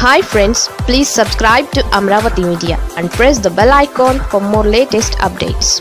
hi friends please subscribe to Amaravati media and press the bell icon for more latest updates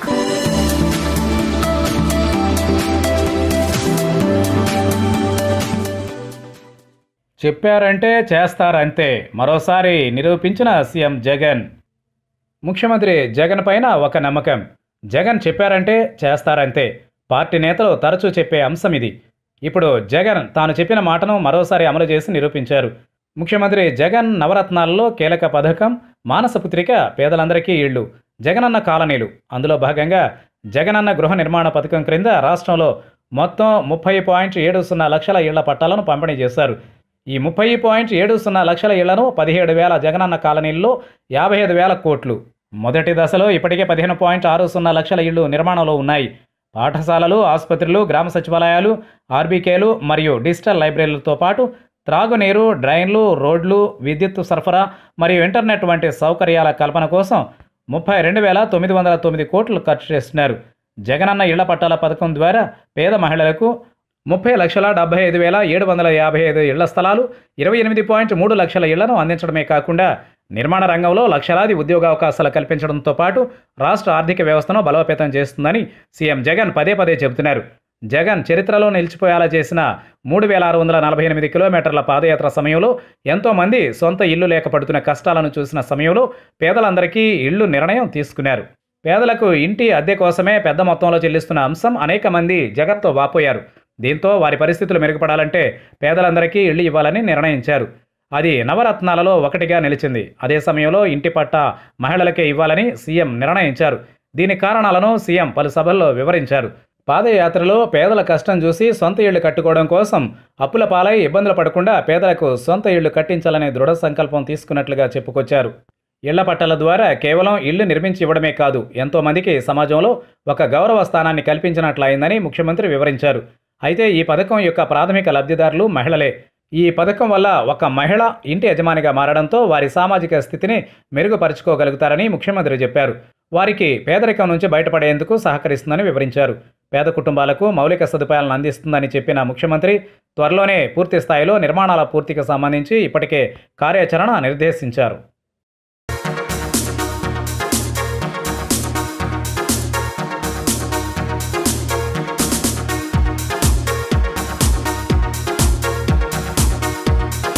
చెప్పారంటే చేస్తారంతే మరోసారి నిరూపించిన CM Jagan ముఖ్యమంత్రి జగన్ పైన ఒక నమ్మకం జగన్ చెప్పారంటే చేస్తారంతే పార్టీ నేతలు తరచూ చెప్పే అంశం ఇది ఇప్పుడు జగన్ తాను చెప్పిన మాటను మరోసారి అమలు చేసి నిరూపించారు ముఖ్యమంత్రి జగన్ నవరత్నాల్లో కీలక పథకం మానసపుత్రిక పేదలందరికీ ఇళ్ళు జగనన్న కాలనీలు అందులో భాగంగా జగనన్న గృహ నిర్మాణ పథకం క్రింద రాష్ట్రంలో మొత్తం ముప్పై పాయింట్ ఏడు సున్నా లక్షల ఇళ్ల పట్టాలను పంపిణీ చేశారు ఈ ముప్పై పాయింట్ ఏడు సున్నా లక్షల ఇళ్లను పదిహేడు వేల జగనన్న కాలనీల్లో యాభై ఐదు వేల కోట్లు మొదటి దశలో ఇప్పటికే పదిహేను పాయింట్ ఆరు సున్నా లక్షల ఇళ్లు నిర్మాణంలో ఉన్నాయి పాఠశాలలు ఆసుపత్రులు గ్రామ సచివాలయాలు ఆర్బీకేలు మరియు డిజిటల్ లైబ్రరీలతో పాటు త్రాగునీరు డ్రైన్లు రోడ్లు విద్యుత్ సరఫరా మరియు ఇంటర్నెట్ వంటి సౌకర్యాల కల్పన కోసం ముప్పై రెండు వేల తొమ్మిది వందల తొమ్మిది కోట్లు ఖర్చు చేస్తున్నారు జగనన్న ఇళ్ల పట్టాల పథకం ద్వారా పేద మహిళలకు ముప్పై లక్షల డెబ్బై ఐదు వేల ఏడు వందల యాభై ఐదు ఇళ్ల స్థలాలు ఇరవై ఎనిమిది పాయింట్ మూడు లక్షల ఇళ్లను అందించడమే కాకుండా నిర్మాణ రంగంలో లక్షలాది ఉద్యోగావకాశాలు కల్పించడంతో పాటు రాష్ట్ర ఆర్థిక వ్యవస్థను బలోపేతం చేస్తుందని సీఎం జగన్ పదే పదే చెబుతున్నారు జగన్ చరిత్రలో నిలిచిపోయేలా చేసిన మూడు వేల ఆరు వందల నలభై ఎనిమిది కిలోమీటర్ల పాదయాత్ర సమయంలో ఎంతోమంది సొంత ఇల్లు లేక పడుతున్న కష్టాలను చూసిన సమయంలో పేదలందరికీ ఇళ్లు నిర్ణయం తీసుకున్నారు పేదలకు ఇంటి అద్దె కోసమే పెద్ద మొత్తంలో చెల్లిస్తున్న అంశం అనేక మంది జగన్తో వాపోయారు దీంతో వారి పరిస్థితులు మెరుగుపడాలంటే పేదలందరికీ ఇళ్లు ఇవ్వాలని నిర్ణయించారు అది నవరత్నాలలో ఒకటిగా నిలిచింది అదే సమయంలో ఇంటి పట్ట మహిళలకే ఇవ్వాలని సీఎం నిర్ణయించారు దీని కారణాలను సీఎం పలు సభల్లో వివరించారు పాదయాత్రలో పేదల కష్టం చూసి సొంత ఇళ్లు కట్టుకోవడం కోసం అప్పుల పాలై ఇబ్బందులు పడకుండా పేదలకు సొంత ఇళ్లు కట్టించాలనే దృఢ సంకల్పం తీసుకున్నట్లుగా చెప్పుకొచ్చారు ఇళ్ల పట్టాల ద్వారా కేవలం ఇల్లు నిర్మించి ఇవ్వడమే కాదు ఎంతో మందికి సమాజంలో ఒక గౌరవ స్థానాన్ని కల్పించినట్లయిందని ముఖ్యమంత్రి వివరించారు అయితే ఈ పథకం యొక్క ప్రాథమిక లబ్ధిదారులు మహిళలే ఈ పథకం వల్ల ఒక మహిళ ఇంటి యజమానిగా మారడంతో వారి సామాజిక స్థితిని మెరుగుపరుచుకోగలుగుతారని ముఖ్యమంత్రి చెప్పారు వారికి పేదరికం నుంచి బయటపడేందుకు సహకరిస్తుందని వివరించారు పేద కుటుంబాలకు మౌలిక సదుపాయాలను అందిస్తుందని చెప్పిన ముఖ్యమంత్రి త్వరలోనే పూర్తి స్థాయిలో నిర్మాణాల పూర్తికి సంబంధించి ఇప్పటికే కార్యాచరణ నిర్దేశించారు